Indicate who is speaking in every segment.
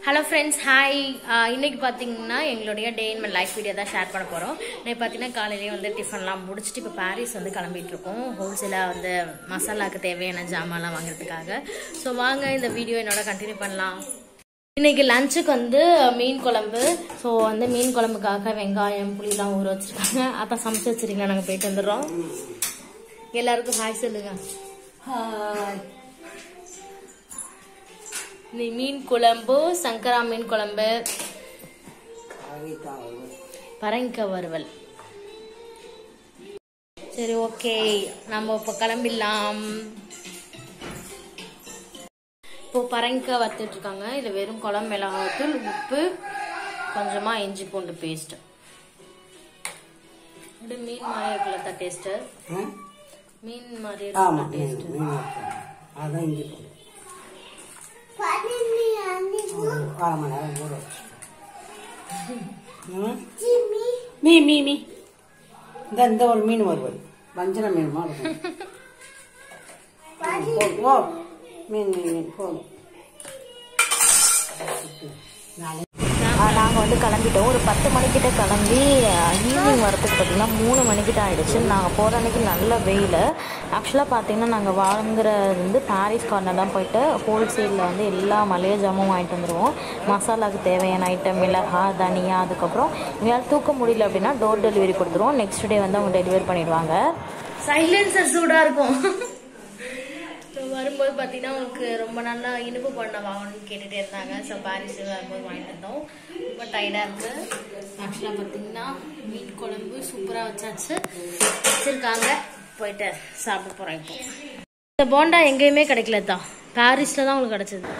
Speaker 1: Hello friends hi இன்னைக்கு பார்த்தீங்கன்னா எங்களுடைய day in my life video தான் ஷேர் பண்ண போகிறோம் இன்னைக்கு பார்த்தீங்கன்னா காலையிலேயே வந்து டிஃபன்லாம் முடிச்சுட்டு இப்போ பாரிஸ் வந்து கிளம்பிட்டு இருக்கோம் ஹோல்சேலாக வந்து மசாலாக்கு தேவையான ஜாமான்லாம் வாங்குறதுக்காக ஸோ வாங்க இந்த வீடியோ என்னோட கண்டினியூ பண்ணலாம் இன்னைக்கு லஞ்சுக்கு வந்து மீன் குழம்பு ஸோ வந்து மீன் குழம்புக்காக வெங்காயம் புளிலாம் ஊற வச்சிருக்காங்க அதான் சமைச்சு வச்சிருக்கீங்க நாங்கள் போயிட்டு வந்துடுறோம் எல்லாருக்கும் ஹாய் சொல்லுங்க நீ மீன் குழம்பு சங்கரா மீன் குழம்பு பரங்கிக்காய் வறுவல் சரி ஓகே நம்ம இப்போ கிளம்பிடலாம் இப்போ பரங்கிக்காய் வறுத்துட்டு இருக்காங்க இதுல வெறும் குழம்பு மிளகாத்தூள் உப்பு கொஞ்சமா இஞ்சி பூண்டு பேஸ்ட் இது மீன் மாதிரி இருக்குல்ல டேஸ்ட் மீன் மாதிரி
Speaker 2: ஆமா
Speaker 1: இருக்குல்ல டேஸ்ட்
Speaker 2: மீன் மீன் வைப்போம். அதான் இஞ்சி போடும் அரை மணி நேரம் ஊற வச்சு ம்? மீ மீ மீ இந்த இந்த ஒரு மீன் வருவது வஞ்சன மீன் மாதிரி இருக்கும். ம், போதும். ஓ மீன் மீன் மீன் போதும்
Speaker 1: நாங்கள் வந்து கிளம்பிட்டோம் ஒரு பத்து மணிக்கிட்ட கிளம்பி ஈவினிங் வரத்துக்கு பார்த்தீங்கன்னா மூணு மணிக்கிட்ட ஆயிடுச்சு நாங்கள் போகிற அன்னைக்கு நல்ல வெயில் ஆக்சுவலாக பார்த்தீங்கன்னா நாங்கள் வாங்குறது வந்து பாரிஸ் கார்னர் தான் போயிட்டு ஹோல்சேலில் வந்து எல்லா மளிகை ஜாமும் வாங்கிட்டு வந்துடுவோம் மசாலாவுக்கு தேவையான ஐட்டம் மிளகா தனியா அதுக்கப்புறம் எங்களால் தூக்க முடியல அப்படின்னா டோர் டெலிவரி கொடுத்துருவோம் நெக்ஸ்ட் டே வந்து அவங்க டெலிவரி பண்ணிடுவாங்க சைலன்சர் சூடாக இருக்கும் வரும்போது பார்த்தீங்கன்னா உங்களுக்கு ரொம்ப நல்லா இனிப்பு பண்ண வாங்கணும்னு கேட்டுகிட்டே இருந்தாங்க ஸோ பாரிஸ் வரும்போது வாங்கிட்டு வந்தோம் ரொம்ப டயர்டாக இருக்குது ஆக்சுவலாக பார்த்தீங்கன்னா மீன் குழம்பு சூப்பராக வச்சாச்சு வச்சுருக்காங்க போயிட்டு சாப்பிட போகிறோம் இப்போ இந்த போண்டா எங்கேயுமே கிடைக்கல தான் பாரிஸில் தான் உங்களுக்கு கிடச்சிது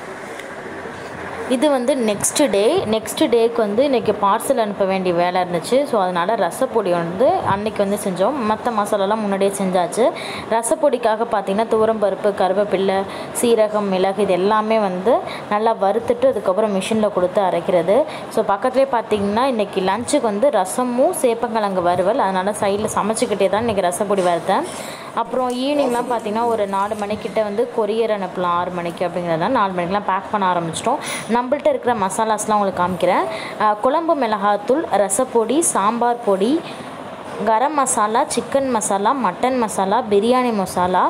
Speaker 1: இது வந்து நெக்ஸ்ட் டே நெக்ஸ்ட் டேக்கு வந்து இன்றைக்கி பார்சல் அனுப்ப வேண்டிய வேலை இருந்துச்சு ஸோ அதனால் ரசப்பொடி வந்து அன்னைக்கு வந்து செஞ்சோம் மற்ற மசாலாலாம் முன்னாடியே செஞ்சாச்சு ரசப்பொடிக்காக பார்த்திங்கன்னா துவரம்பருப்பு கருவேப்பில்லை சீரகம் மிளகு இது எல்லாமே வந்து நல்லா வறுத்துட்டு அதுக்கப்புறம் மிஷினில் கொடுத்து அரைக்கிறது ஸோ பக்கத்துலேயே பார்த்தீங்கன்னா இன்றைக்கி லஞ்சுக்கு வந்து ரசமும் சேப்பங்கிழங்கு வறுவல் அதனால் சைடில் சமைச்சிக்கிட்டே தான் இன்றைக்கி ரசப்பொடி வறுத்தேன் அப்புறம் ஈவினிங்லாம் பார்த்தீங்கன்னா ஒரு நாலு மணிக்கிட்ட வந்து கொரியர் அனுப்பலாம் ஆறு மணிக்கு அப்படிங்கிறத நாலு மணிக்கெலாம் பேக் பண்ண ஆரம்பிச்சிட்டோம் நம்மள்ட்ட இருக்கிற மசாலாஸ்லாம் உங்களுக்கு காமிக்கிறேன் அஹ் குழம்பு மிளகாத்தூள் ரசப்பொடி சாம்பார் பொடி கரம் மசாலா சிக்கன் மசாலா மட்டன் மசாலா பிரியாணி மசாலா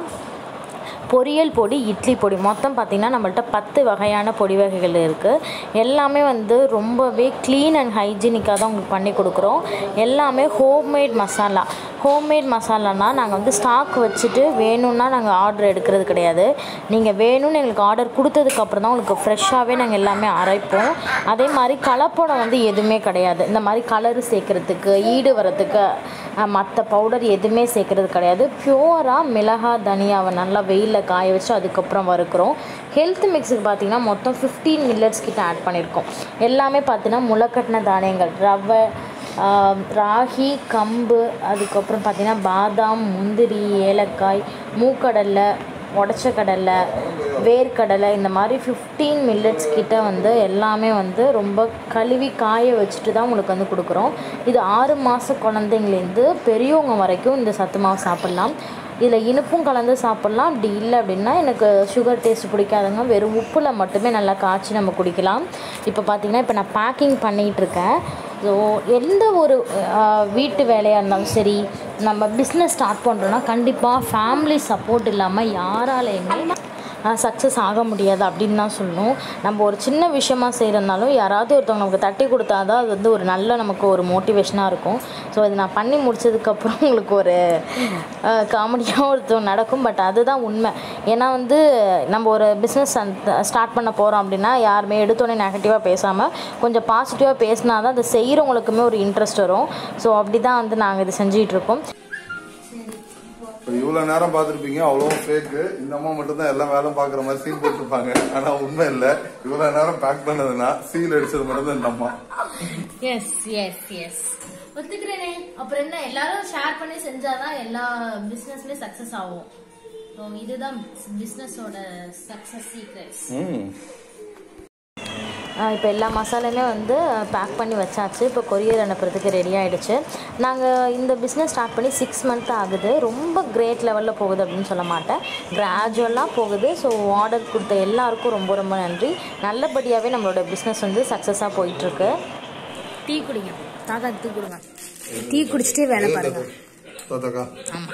Speaker 1: பொரியல் பொடி இட்லி பொடி மொத்தம் பார்த்திங்கன்னா நம்மள்ட்ட பத்து வகையான பொடி வகைகள் இருக்குது எல்லாமே வந்து ரொம்பவே க்ளீன் அண்ட் ஹைஜீனிக்காக தான் உங்களுக்கு பண்ணி கொடுக்குறோம் எல்லாமே ஹோம்மேட் மசாலா ஹோம்மேட் மசாலானா நாங்கள் வந்து ஸ்டாக் வச்சுட்டு வேணும்னா நாங்கள் ஆர்டர் எடுக்கிறது கிடையாது நீங்கள் வேணும்னு எங்களுக்கு ஆர்டர் கொடுத்ததுக்கப்புறம் தான் உங்களுக்கு ஃப்ரெஷ்ஷாகவே நாங்கள் எல்லாமே அரைப்போம் அதே மாதிரி கலப்படம் வந்து எதுவுமே கிடையாது இந்த மாதிரி கலரு சேர்க்குறதுக்கு ஈடு வரத்துக்கு மற்ற பவுடர் எதுவுமே சேர்க்குறது கிடையாது பியூராக மிளகா தனியாவை நல்லா வெயிலில் காய வச்சு அதுக்கப்புறம் வறுக்கிறோம் ஹெல்த் மிக்ஸுக்கு பார்த்தீங்கன்னா மொத்தம் ஃபிஃப்டீன் மில்லட்ஸ் கிட்ட ஆட் பண்ணியிருக்கோம் எல்லாமே பார்த்தீங்கன்னா முளைக்கட்டின தானியங்கள் ரவை ஆஹ், ராகி கம்பு அதுக்கப்புறம் பார்த்தீங்கன்னா பாதாம் முந்திரி ஏலக்காய் மூக்கடலை உடச்ச கடலை வேர்க்கடலை இந்த மாதிரி ஃபிஃப்டீன் மில்லட்ஸ் கிட்ட வந்து எல்லாமே வந்து ரொம்ப கழுவி காய வச்சுட்டு தான் உங்களுக்கு வந்து கொடுக்குறோம் இது ஆறு மாத குழந்தைங்கலேருந்து பெரியவங்க வரைக்கும் இந்த சத்து மாவு சாப்பிட்லாம் இதில் இனிப்பும் கலந்து சாப்பிட்லாம் அப்படி இல்லை அப்படின்னா எனக்கு சுகர் டேஸ்ட் பிடிக்காதவங்க வெறும் உப்பில் மட்டுமே நல்லா காய்ச்சி நம்ம குடிக்கலாம் இப்போ பார்த்தீங்கன்னா இப்போ நான் பேக்கிங் பண்ணிகிட்டு இருக்கேன் ஸோ எந்த ஒரு அஹ், வீட்டு வேலையாக இருந்தாலும் சரி நம்ம பிஸ்னஸ் ஸ்டார்ட் பண்ணுறோன்னா கண்டிப்பாக ஃபேமிலி சப்போர்ட் இல்லாமல் யாராலையுமே சக்ஸஸ் ஆக முடியாது அப்படின்னு தான் சொல்லணும் நம்ம ஒரு சின்ன விஷயமா செய்கிறதுனாலும் யாராவது ஒருத்தவங்க நமக்கு தட்டி கொடுத்தா தான் அது வந்து ஒரு நல்ல நமக்கு ஒரு மோட்டிவேஷனாக இருக்கும் ஸோ இது நான் பண்ணி முடிச்சதுக்கப்புறம் உங்களுக்கு ஒரு காமெடியாக ஒருத்தவங்க நடக்கும் பட் அதுதான் உண்மை ஏன்னா வந்து நம்ம ஒரு பிஸ்னஸ் ஸ்டார்ட் பண்ண போகிறோம் அப்படின்னா யாருமே எடுத்தோடனே நெகட்டிவாக பேசாமல் கொஞ்சம் பாசிட்டிவாக பேசினா தான் அதை செய்கிறவங்களுக்குமே ஒரு இன்ட்ரெஸ்ட் வரும் ஸோ அப்படி தான் வந்து நாங்கள் இது செஞ்சிகிட்டு இருக்கோம்
Speaker 3: இப்போ இவ்வளவு நேரம் பார்த்திருப்பீங்க அவ்வளவும் ஃபேக்கு இந்த அம்மா மட்டும் தான் எல்லா வேலையும் பாக்குற மாதிரி சீல் போட்டிருப்பாங்க ஆனா உண்மை இல்ல இவ்வளவு நேரம் பேக் பண்ணதுன்னா சீல் அடிச்சது மட்டும் தான் இந்த அம்மா
Speaker 1: எஸ் எஸ் எஸ் ஒத்துக்கிறேனே அப்புறம் என்ன எல்லாரும் ஷேர் பண்ணி செஞ்சாதான் எல்லா பிசினஸ்லயே சக்சஸ் ஆகும் ஸோ இதுதான் பிசினஸோட சக்சஸ் சீக்ரெட்ஸ் இப்போ எல்லா மசாலையுமே வந்து பேக் பண்ணி வச்சாச்சு இப்போ கொரியர் அனுப்புறதுக்கு ரெடி ஆகிடுச்சு நாங்கள் இந்த பிஸ்னஸ் ஸ்டார்ட் பண்ணி சிக்ஸ் மந்த் ஆகுது ரொம்ப கிரேட் லெவலில் போகுது அப்படின்னு சொல்ல மாட்டேன் கிராஜுவலாக போகுது ஸோ ஆர்டர் கொடுத்த எல்லாருக்கும் ரொம்ப ரொம்ப நன்றி நல்லபடியாகவே நம்மளோட பிஸ்னஸ் வந்து சக்ஸஸாக போயிட்டுருக்கு டீ குடிங்க தாத்தா டீ கொடுங்க டீ குடிச்சிட்டே வேலை பாருங்க
Speaker 3: தாத்தாக்கா
Speaker 1: ஆமாம்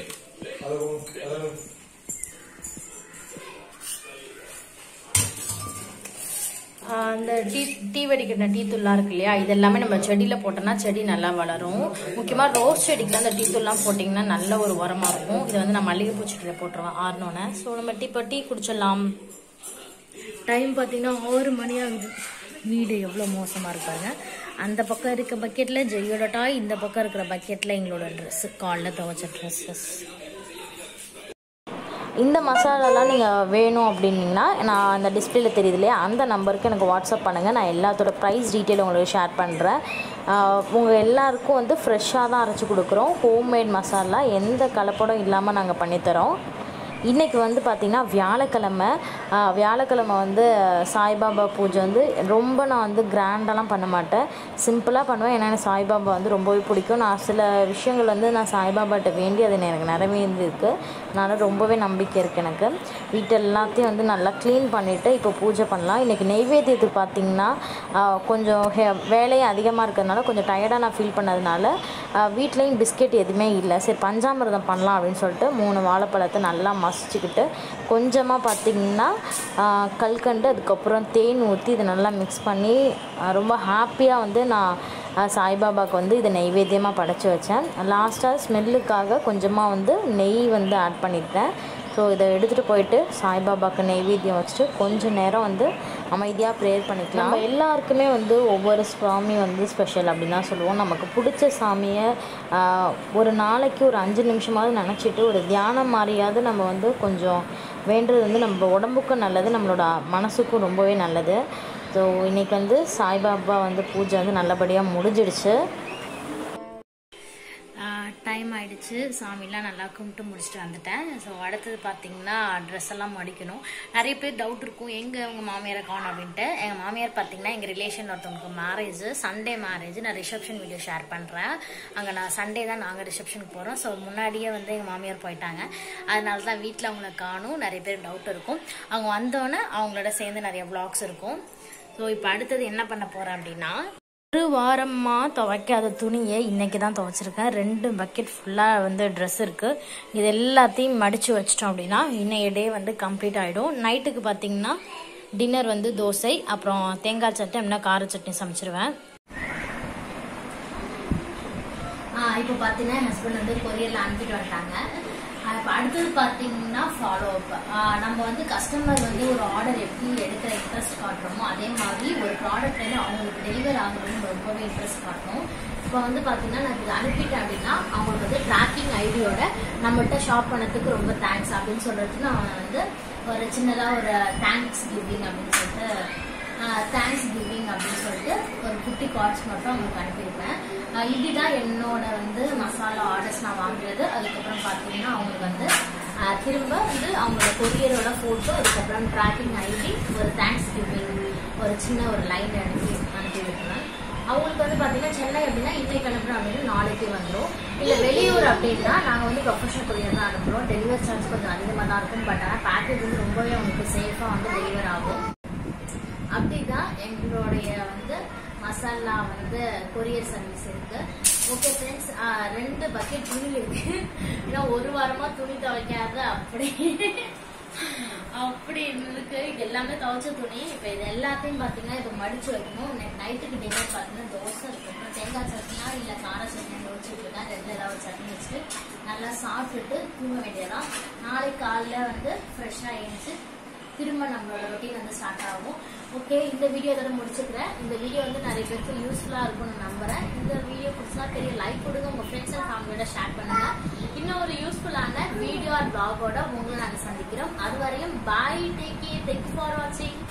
Speaker 1: அந்த டீ டீ வடிக்கிற டீ தூள்லாம் இருக்கு இல்லையா இது எல்லாமே நம்ம செடியில் போட்டோம்னா செடி நல்லா வளரும் முக்கியமாக ரோஸ் செடிக்கு அந்த டீ தூள்லாம் போட்டிங்கன்னா நல்ல ஒரு உரமாக இருக்கும் இதை வந்து நான் மல்லிகைப்பூ செடியில் போட்டுருவேன் ஆறினோன்னே ஸோ நம்ம டீ இப்போ டீ குடிச்சிடலாம் டைம் பார்த்தீங்கன்னா ஆறு மணி ஆகுது வீடு எவ்வளோ மோசமாக இருக்காங்க அந்த பக்கம் இருக்க பக்கெட்டில் ஜெய்யோட டாய் இந்த பக்கம் இருக்கிற பக்கெட்டில் எங்களோட ட்ரெஸ்ஸு காலைல துவைச்ச ட்ரெஸ்ஸஸ் இந்த மசாலாலாம் நீங்கள் வேணும் அப்படின்னீங்கன்னா நான் அந்த டிஸ்பிளேல தெரியுது இல்லையா அந்த நம்பருக்கு எனக்கு வாட்ஸ்அப் பண்ணுங்கள் நான் எல்லாத்தோட ப்ரைஸ் டீட்டெயில் உங்களுக்கு ஷேர் பண்ணுறேன் உங்கள் எல்லாருக்கும் வந்து ஃப்ரெஷ்ஷாக தான் அரைச்சி கொடுக்குறோம் ஹோம்மேட் மசாலா எந்த கலப்படம் இல்லாமல் நாங்கள் பண்ணித்தரோம் இன்றைக்கி வந்து பார்த்திங்கன்னா வியாழக்கிழமை ஆஹ், வியாழக்கிழமை வந்து சாய்பாபா பூஜை வந்து ரொம்ப நான் வந்து கிராண்டெல்லாம் பண்ண மாட்டேன் சிம்பிளாக பண்ணுவேன் ஏன்னா எனக்கு சாய்பாபா வந்து ரொம்பவே பிடிக்கும் நான் சில விஷயங்கள் வந்து நான் சாய்பாபாட்ட வேண்டி அது எனக்கு நிறைவேந்திருக்கு அதனால் ரொம்பவே நம்பிக்கை இருக்குது எனக்கு வீட்டு எல்லாத்தையும் வந்து நல்லா க்ளீன் பண்ணிவிட்டு இப்போ பூஜை பண்ணலாம் இன்றைக்கி நெய்வேத்தியத்துக்கு பார்த்திங்கன்னா ஆஹ், கொஞ்சம் ஹே- வேலையும் அதிகமாக இருக்கிறதுனால கொஞ்சம் டயர்டாக நான் ஃபீல் பண்ணதுனால ஆஹ், வீட்லேயும் பிஸ்கெட் எதுவுமே இல்லை சரி பஞ்சாமிர்தம் பண்ணலாம் அப்படின்னு சொல்லிட்டு மூணு வாழைப்பழத்தை நல்லா மசிச்சுக்கிட்டு கொஞ்சமாக பார்த்திங்கன்னா ஆஹ், கல்கண்டு அதுக்கப்புறம் தேன் ஊற்றி இதை நல்லா மிக்ஸ் பண்ணி ஆஹ், ரொம்ப ஹாப்பியாக வந்து நான் ஆஹ், சாய்பாபாவுக்கு வந்து இதை நெய்வேத்தியமாக படைச்சி வச்சேன் லாஸ்ட்டாக ஸ்மெல்லுக்காக கொஞ்சமாக வந்து நெய் வந்து ஆட் பண்ணிட்டேன் ஸோ இதை எடுத்துகிட்டு போயிட்டு சாய்பாபாவுக்கு நெய்வேத்தியம் வச்சுட்டு கொஞ்ச நேரம் வந்து அமைதியாக ப்ரேயர் பண்ணிக்கலாம் நம்ம எல்லாருக்குமே வந்து ஒவ்வொரு சாமி வந்து ஸ்பெஷல் அப்படின்னு தான் சொல்லுவோம் நமக்கு பிடிச்ச சாமியை ஆஹ், ஒரு நாளைக்கு ஒரு அஞ்சு நிமிஷமாவது நினச்சிட்டு ஒரு தியானம் மாதிரியாவது நம்ம வந்து கொஞ்சம் வேண்டுறது வந்து நம்ம உடம்புக்கும் நல்லது நம்மளோட மனசுக்கும் ரொம்பவே நல்லது ஸோ இன்றைக்கி வந்து சாய்பாபா வந்து பூஜை வந்து நல்லபடியாக முடிஞ்சிடுச்சு டைம் ஆயிடுச்சு சாமிலாம் நல்லா கும்பிட்டு முடிச்சுட்டு வந்துட்டேன் ஸோ அடுத்தது பார்த்தீங்கன்னா ட்ரெஸ் எல்லாம் மடிக்கணும் நிறைய பேர் டவுட் இருக்கும் எங்கே உங்கள் மாமியாரை காணும் அப்படின்ட்டு எங்கள் மாமியார் பார்த்தீங்கன்னா எங்கள் ரிலேஷன் ஒருத்தவங்களுக்கு மேரேஜ் சண்டே மேரேஜ் நான் ரிசப்ஷன் வீடியோ ஷேர் பண்ணுறேன் அங்கே நான் சண்டே தான் நாங்கள் ரிசப்ஷனுக்கு போகிறோம் ஸோ முன்னாடியே வந்து எங்கள் மாமியார் போயிட்டாங்க அதனால தான் வீட்டில் அவங்கள காணும் நிறைய பேர் டவுட் இருக்கும் அவங்க வந்தோடனே அவங்களோட சேர்ந்து நிறைய vlogs இருக்கும் ஸோ இப்போ அடுத்தது என்ன பண்ண போகிறேன் அப்படின்னா ஒரு வாரமாக துவைக்காத துணியை இன்னைக்கு தான் துவைச்சிருக்கேன் ரெண்டு பக்கெட் ஃபுல்லாக வந்து ட்ரெஸ் இருக்குது இது எல்லாத்தையும் மடித்து வச்சிட்டோம் அப்படின்னா இன்னைய டே வந்து கம்ப்ளீட் ஆகிடும் நைட்டுக்கு பார்த்தீங்கன்னா டின்னர் வந்து தோசை அப்புறம் தேங்காய் சட்னி அப்படின்னா கார சட்னி சமைச்சிருவேன் இப்போ பார்த்தீங்கன்னா என் ஹஸ்பண்ட் வந்து கொரியரில் அனுப்பிட்டு வந்துட்டாங்க இப்போ அடுத்தது பார்த்தீங்கன்னா ஃபாலோ அப் நம்ம வந்து கஸ்டமர் வந்து ஒரு ஆர்டர் எப்படி எடுக்கிற இன்ட்ரெஸ்ட் காட்டுறோமோ அதே மாதிரி ஒரு ப்ராடக்ட் வந்து அவங்களுக்கு டெலிவர் ஆகணும்னு ரொம்பவே இன்ட்ரெஸ்ட் காட்டணும் இப்போ வந்து பார்த்தீங்கன்னா நான் இது அனுப்பிட்டேன் அப்படின்னா அவங்களுக்கு வந்து ட்ராக்கிங் ஐடியோட நம்மகிட்ட ஷாப் பண்ணதுக்கு ரொம்ப தேங்க்ஸ் அப்படின்னு சொல்றதுக்கு நான் வந்து ஒரு சின்னதாக ஒரு தேங்க்ஸ் கிவிங் அப்படின்னு சொல்லிட்டு தேங்க்ஸ் கிவிங் அப்படின்னு சொல்லிட்டு ஒரு குட்டி கார்ட்ஸ் மட்டும் அவங்களுக்கு அனுப்பியிருப்பேன் ஆஹ் இதுதான் என்னோட வந்து மசாலா ஆர்டர்ஸ் நான் வாங்குறது அதுக்கப்புறம் பார்த்தீங்கன்னா அவங்களுக்கு வந்து ஆஹ் திரும்ப வந்து அவங்களோட கொரியரோட ஃபோட்டோ அதுக்கப்புறம் ட்ராக்கிங் ஐடி ஒரு தேங்க்ஸ் கிவிங் ஒரு சின்ன ஒரு லைன் அனுப்பி அனுப்பி விட்டுருவேன் அவங்களுக்கு வந்து பார்த்தீங்கன்னா சென்னை அப்படின்னா இன்னைக்கு அனுப்புறோம் அப்படின்னு நாளைக்கு வந்துடும் இல்லை வெளியூர் அப்படின்னா நாங்கள் வந்து ப்ரொஃபஷனல் கொரியர் தான் அனுப்புகிறோம் டெலிவரி சார்ஜ் கொஞ்சம் அதிகமாக தான் இருக்கும் பட் ஆனால் பேக்கேஜ் வந்து ரொம்பவே அவங்களுக்கு சேஃபாக வந்து டெலிவர் ஆகும் அப்படிதான் எங்களுடைய வந்து மசாலா வந்து கொரியர் சர்வீஸ் இருக்கு ஓகே ஃப்ரெண்ட்ஸ் ரெண்டு பக்கெட் துணி இருக்கு ஏன்னா ஒரு வாரமா துணி துவைக்காத அப்படி அப்படி இருக்கு இது எல்லாமே துவைச்ச துணி இப்போ இது எல்லாத்தையும் பார்த்தீங்கன்னா இப்போ மடிச்சு வைக்கணும் நைட்டுக்கு டின்னர் பார்த்தீங்கன்னா தோசை இருக்கும் தேங்காய் சட்னியா இல்லை கார சட்னி வச்சுட்டு இருக்கேன் ரெண்டு ஏதாவது சட்னி வச்சுட்டு நல்லா சாப்பிட்டுட்டு தூங்க வேண்டியதான் நாளைக்கு காலைல வந்து ஃப்ரெஷ்ஷாக எழுந்துச்சு திரும்ப நம்மளோட ரொட்டீன் வந்து ஸ்டார்ட் ஆகும் ஓகே இந்த வீடியோ இதோட முடிச்சுக்கிறேன் இந்த வீடியோ வந்து நிறைய பேருக்கு யூஸ்ஃபுல்லாக இருக்கும்னு நம்புறேன் இந்த வீடியோ பிடிச்சா பெரிய லைக் கொடுங்க உங்க ஃப்ரெண்ட்ஸ் அண்ட் ஃபேமிலியோட ஷேர் பண்ணுங்க இன்னும் ஒரு யூஸ்ஃபுல்லான வீடியோ ஆர் பிளாகோட உங்களை நாங்கள் சந்திக்கிறோம் அது வரையும் bye take care thank for வாட்சிங்